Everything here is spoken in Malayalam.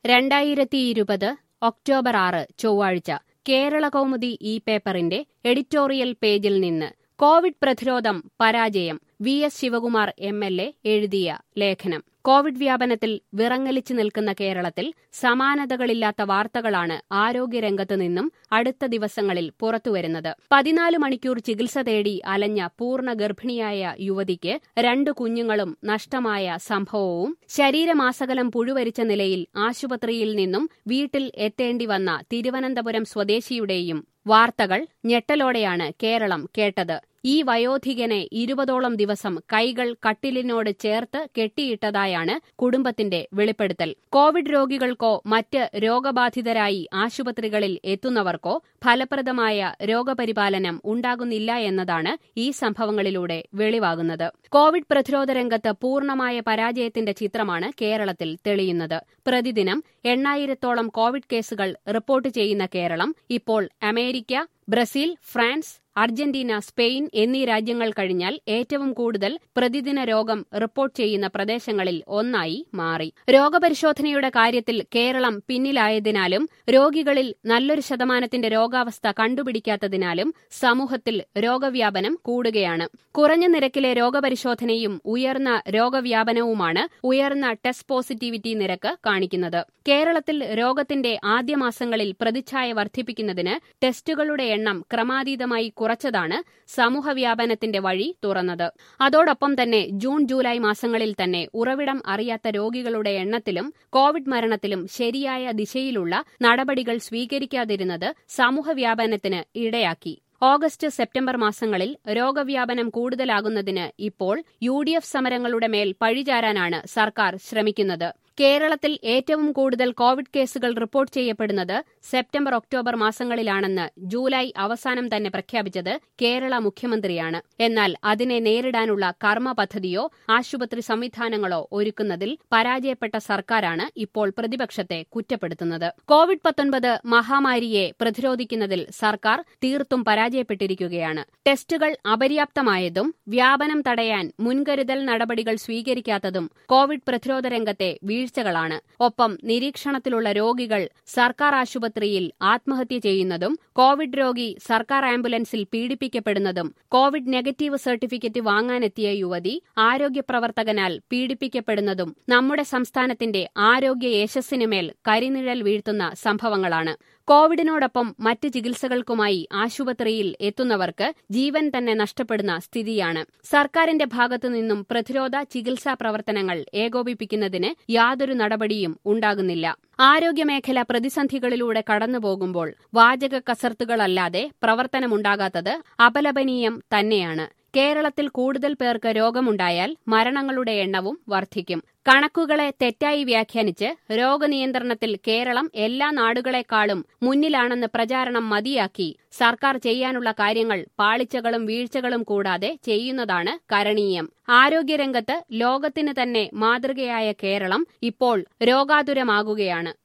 രണ്ടായിരത്തി ഇരുപത് ഒക്ടോബർ ആറ് ചൊവ്വാഴ്ച കേരള കൗമുദി ഈ പേപ്പറിന്റെ എഡിറ്റോറിയൽ പേജിൽ നിന്ന് കോവിഡ് പ്രതിരോധം പരാജയം V S Sivakumar M L A എഴുതിയ ലേഖനം കോവിഡ് വ്യാപനത്തിൽ വിറങ്ങലിച്ചു നിൽക്കുന്ന കേരളത്തിൽ സമാനതകളില്ലാത്ത വാർത്തകളാണ് ആരോഗ്യരംഗത്തു നിന്നും അടുത്ത ദിവസങ്ങളിൽ പുറത്തുവരുന്നത് പതിനാല് മണിക്കൂർ ചികിത്സ തേടി അലഞ്ഞ പൂർണ്ണ ഗർഭിണിയായ യുവതിക്ക് രണ്ടു കുഞ്ഞുങ്ങളും നഷ്ടമായ സംഭവവും ശരീരമാസകലം പുഴുവരിച്ച നിലയിൽ ആശുപത്രിയിൽ നിന്നും വീട്ടിൽ എത്തേണ്ടി വന്ന തിരുവനന്തപുരം സ്വദേശിയുടെയും വാർത്തകൾ ഞെട്ടലോടെയാണ് കേരളം കേട്ടത് ഈ വയോധികനെ ഇരുപതോളം ദിവസം കൈകൾ കട്ടിലിനോട് ചേർത്ത് കെട്ടിയിട്ടതായാണ് കുടുംബത്തിന്റെ വെളിപ്പെടുത്തൽ കോവിഡ് രോഗികൾക്കോ മറ്റ് രോഗബാധിതരായി ആശുപത്രികളിൽ എത്തുന്നവർക്കോ ഫലപ്രദമായ രോഗപരിപാലനം ഉണ്ടാകുന്നില്ല എന്നതാണ് ഈ സംഭവങ്ങളിലൂടെ വെളിവാകുന്നത് കോവിഡ് പ്രതിരോധ രംഗത്ത് പൂർണ്ണമായ പരാജയത്തിന്റെ ചിത്രമാണ് കേരളത്തിൽ തെളിയുന്നത് പ്രതിദിനം എണ്ണായിരത്തോളം കോവിഡ് കേസുകൾ റിപ്പോർട്ട് ചെയ്യുന്ന കേരളം ഇപ്പോൾ America Brazil France Argentina Spain എന്നീ രാജ്യങ്ങൾ കഴിഞ്ഞാൽ ഏറ്റവും കൂടുതൽ പ്രതിദിന രോഗം റിപ്പോർട്ട് ചെയ്യുന്ന പ്രദേശങ്ങളിൽ ഒന്നായി മാറി രോഗപരിശോധനയുടെ കാര്യത്തിൽ കേരളം പിന്നിലായതിനാലും രോഗികളിൽ നല്ലൊരു ശതമാനത്തിന്റെ രോഗാവസ്ഥ കണ്ടുപിടിക്കാത്തതിനാലും സമൂഹത്തിൽ രോഗവ്യാപനം കൂടുകയാണ് കുറഞ്ഞ നിരക്കിലെ രോഗപരിശോധനയും ഉയർന്ന രോഗവ്യാപനവുമാണ് ഉയർന്ന ടെസ്റ്റ് പോസിറ്റിവിറ്റി നിരക്ക് കാണിക്കുന്നത് കേരളത്തിൽ രോഗത്തിന്റെ ആദ്യ മാസങ്ങളിൽ പ്രതിച്ഛായ വർദ്ധിപ്പിക്കുന്നതിന് ടെസ്റ്റുകളുടെ എണ്ണം ക്രമാതീതമായി കുറച്ചതാണ് സമൂഹവ്യാപനത്തിന്റെ വഴി തുറന്നത് അതോടൊപ്പം തന്നെ ജൂൺ ജൂലൈ മാസങ്ങളിൽ തന്നെ ഉറവിടം അറിയാത്ത രോഗികളുടെ എണ്ണത്തിലും കോവിഡ് മരണത്തിലും ശരിയായ ദിശയിലുള്ള നടപടികൾ സ്വീകരിക്കാതിരുന്നത് സമൂഹവ്യാപനത്തിന് ഇടയാക്കി ഓഗസ്റ്റ് സെപ്റ്റംബർ മാസങ്ങളിൽ രോഗവ്യാപനം കൂടുതലാകുന്നതിന് ഇപ്പോൾ യു ഡി എഫ് സമരങ്ങളുടെ മേൽ പഴിചാരാനാണ് സർക്കാർ ശ്രമിക്കുന്നത് കേരളത്തിൽ ഏറ്റവും കൂടുതൽ കോവിഡ് കേസുകൾ റിപ്പോർട്ട് ചെയ്യപ്പെടുന്നത് സെപ്റ്റംബർ ഒക്ടോബർ മാസങ്ങളിലാണെന്ന് ജൂലൈ അവസാനം തന്നെ പ്രഖ്യാപിച്ചത് കേരള മുഖ്യമന്ത്രിയാണ് എന്നാൽ അതിനെ നേരിടാനുള്ള കർമ്മ പദ്ധതിയോ ആശുപത്രി സംവിധാനങ്ങളോ ഒരുക്കുന്നതിൽ പരാജയപ്പെട്ട സർക്കാരാണ് ഇപ്പോൾ പ്രതിപക്ഷത്തെ കുറ്റപ്പെടുത്തുന്നത് കോവിഡ് പത്തൊൻപത് മഹാമാരിയെ പ്രതിരോധിക്കുന്നതിൽ സർക്കാർ തീർത്തും പരാജയപ്പെട്ടിരിക്കുകയാണ് ടെസ്റ്റുകൾ അപര്യാപ്തമായതും വ്യാപനം തടയാൻ മുൻകരുതൽ നടപടികൾ സ്വീകരിക്കാത്തതും കോവിഡ് പ്രതിരോധ രംഗത്തെ വീഴ്ചകളാണ് ഒപ്പം നിരീക്ഷണത്തിലുള്ള രോഗികൾ സർക്കാർ ആശുപത്രിയിൽ ആത്മഹത്യ ചെയ്യുന്നതും കോവിഡ് രോഗി സർക്കാർ ആംബുലൻസിൽ പീഡിപ്പിക്കപ്പെടുന്നതും കോവിഡ് നെഗറ്റീവ് സർട്ടിഫിക്കറ്റ് വാങ്ങാനെത്തിയ യുവതി ആരോഗ്യപ്രവർത്തകനാൽ പീഡിപ്പിക്കപ്പെടുന്നതും നമ്മുടെ സംസ്ഥാനത്തിന്റെ ആരോഗ്യ യശസ്സിനുമേൽ കരിനിഴൽ വീഴ്ത്തുന്ന സംഭവങ്ങളാണ് കോവിഡിനോടൊപ്പം മറ്റ് ചികിത്സകൾക്കുമായി ആശുപത്രിയിൽ എത്തുന്നവർക്ക് ജീവൻ തന്നെ നഷ്ടപ്പെടുന്ന സ്ഥിതിയാണ് സർക്കാരിന്റെ ഭാഗത്തുനിന്നും പ്രതിരോധ ചികിത്സാ പ്രവർത്തനങ്ങൾ ഏകോപിപ്പിക്കുന്നതിന് യാതൊരു നടപടിയും ഉണ്ടാകുന്നില്ല ആരോഗ്യമേഖല പ്രതിസന്ധികളിലൂടെ കടന്നുപോകുമ്പോൾ വാചക കസർത്തുകളല്ലാതെ പ്രവർത്തനമുണ്ടാകാത്തത് അപലപനീയം തന്നെയാണ് കേരളത്തിൽ കൂടുതൽ പേർക്ക് രോഗമുണ്ടായാൽ മരണങ്ങളുടെ എണ്ണവും വർദ്ധിക്കും കണക്കുകളെ തെറ്റായി വ്യാഖ്യാനിച്ച് രോഗനിയന്ത്രണത്തിൽ കേരളം എല്ലാ നാടുകളെക്കാളും മുന്നിലാണെന്ന് പ്രചാരണം മതിയാക്കി സർക്കാർ ചെയ്യാനുള്ള കാര്യങ്ങൾ പാളിച്ചകളും വീഴ്ചകളും കൂടാതെ ചെയ്യുന്നതാണ് കരണീയം ആരോഗ്യരംഗത്ത് ലോകത്തിന് തന്നെ മാതൃകയായ കേരളം ഇപ്പോൾ രോഗാതുരമാകുകയാണ്